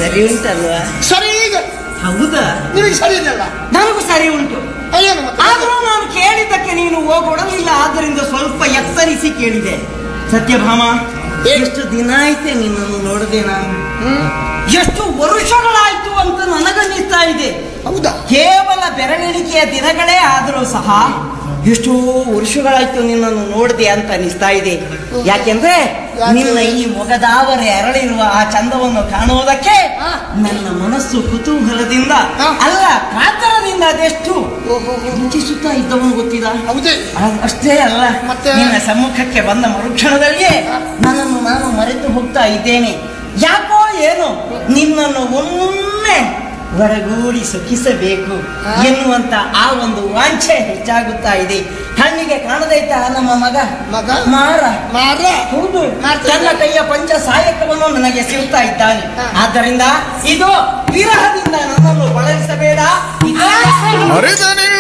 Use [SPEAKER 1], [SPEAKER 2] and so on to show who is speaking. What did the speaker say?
[SPEAKER 1] ಸರಿ ಉಂಟಲ್ವಾ
[SPEAKER 2] ಸರಿ ಈಗ
[SPEAKER 1] ಹೌದಾ
[SPEAKER 2] ನಿಮಗೆ ಸರಿ ಇದೆಯಲ್ಲ
[SPEAKER 1] ನನಗೂ ಸರಿ ಉಂಟು
[SPEAKER 2] ಏನು ಮತ್ತೆ
[SPEAKER 1] ಆದ್ರೂ ನಾನು ಕೇಳಿದ್ದಕ್ಕೆ ನೀನು ಹೋಗೊಡಲಿಲ್ಲ ಆದ್ದರಿಂದ ಸ್ವಲ್ಪ ಎತ್ತರಿಸಿ ಕೇಳಿದೆ ಸತ್ಯಭಾಮ
[SPEAKER 2] ಏನು?
[SPEAKER 1] ಎಷ್ಟು ದಿನ ಆಯ್ತೆ ನಿನ್ನನ್ನು ನೋಡದೆ ನಾನು
[SPEAKER 2] ಹ್ಮ್.
[SPEAKER 1] ಎಷ್ಟು ವರುಷಗಳಾಯ್ತು ಅಂತ ನನಗನ್ನಿಸ್ತಾ ಇದೆ
[SPEAKER 2] ಹೌದಾ
[SPEAKER 1] ಕೇವಲ ಬೆರಳೆಣಿಕೆಯ ದಿನಗಳೇ ಆದರೂ ಸಹ ಎಷ್ಟೋ ವರ್ಷಗಳಾಯ್ತು ನಿನ್ನನ್ನು ನೋಡಿದೆ ಅಂತ ಅನಿಸ್ತಾ ಇದೆ ಯಾಕೆಂದ್ರೆ
[SPEAKER 2] ಯಾಕೆ?
[SPEAKER 1] ನಿನ್ನ ಈ ಮೊಗದಾವರೆ ಅರಳಿರುವ ಆ ಚಂದವನ್ನು ಕಾಣುವುದಕ್ಕೆ
[SPEAKER 2] ಹಾ.
[SPEAKER 1] ನನ್ನ ಮನಸ್ಸು ಕುತೂಹಲದಿಂದ
[SPEAKER 2] ಹಾ.
[SPEAKER 1] ಅಲ್ಲ ಕಾತರದಿಂದ ಅದೆಷ್ಟು
[SPEAKER 2] ಓಹೋ
[SPEAKER 1] ರುಚಿಸುತ್ತಾ ಇದ್ದವನು ಗೊತ್ತಿದ
[SPEAKER 2] ಹೌದೇ
[SPEAKER 1] ಅ- ಅಷ್ಟೇ ಅಲ್ಲ
[SPEAKER 2] ಮತ್ತೆ?
[SPEAKER 1] ನಿನ್ನ ಸಮ್ಮುಖಕ್ಕೆ ಬಂದ ಮರುಕ್ಷಣದಲ್ಲಿಯೇ ನನ್ನನ್ನು ನಾನು ಮರೆತು ಹೋಗ್ತಾ ಇದ್ದೇನೆ ಯಾಕೋ ಏನು ನಿನ್ನನ್ನು ಒಮ್ಮೆ ಒಡಗೂಡಿ ಸುಖಿಸಬೇಕು
[SPEAKER 2] ಹಾ.
[SPEAKER 1] ಎನ್ನುವಂತ ಆ ಒಂದು ವಾಂಛೆ ಹೆಚ್ಚಾಗುತ್ತಾ ಇದೆ ಕಣ್ಣಿಗೆ ಕಾಣದೈತ ನಮ್ಮ ಮಗ
[SPEAKER 2] ಮಗ?
[SPEAKER 1] ಮಾರ
[SPEAKER 2] ಮಾರ
[SPEAKER 1] ಹೌದು
[SPEAKER 2] ಮಾಡ್ತಾ
[SPEAKER 1] ತನ್ನ
[SPEAKER 2] ಇದ್ದಾನೆ.
[SPEAKER 1] ಕೈಯ ಪಂಚ ಸಹಾಯಕವನ್ನು ನನಗೆ ಸಿಗುತ್ತಾ ಇದ್ದಾನೆ
[SPEAKER 2] ಹಾ.
[SPEAKER 1] ಆದ್ದರಿಂದ ಇದು ವಿರಹದಿಂದ ನನ್ನನ್ನು ಬಳಲಿಸಬೇಡ ಇದು
[SPEAKER 3] ಹರಿದನಿ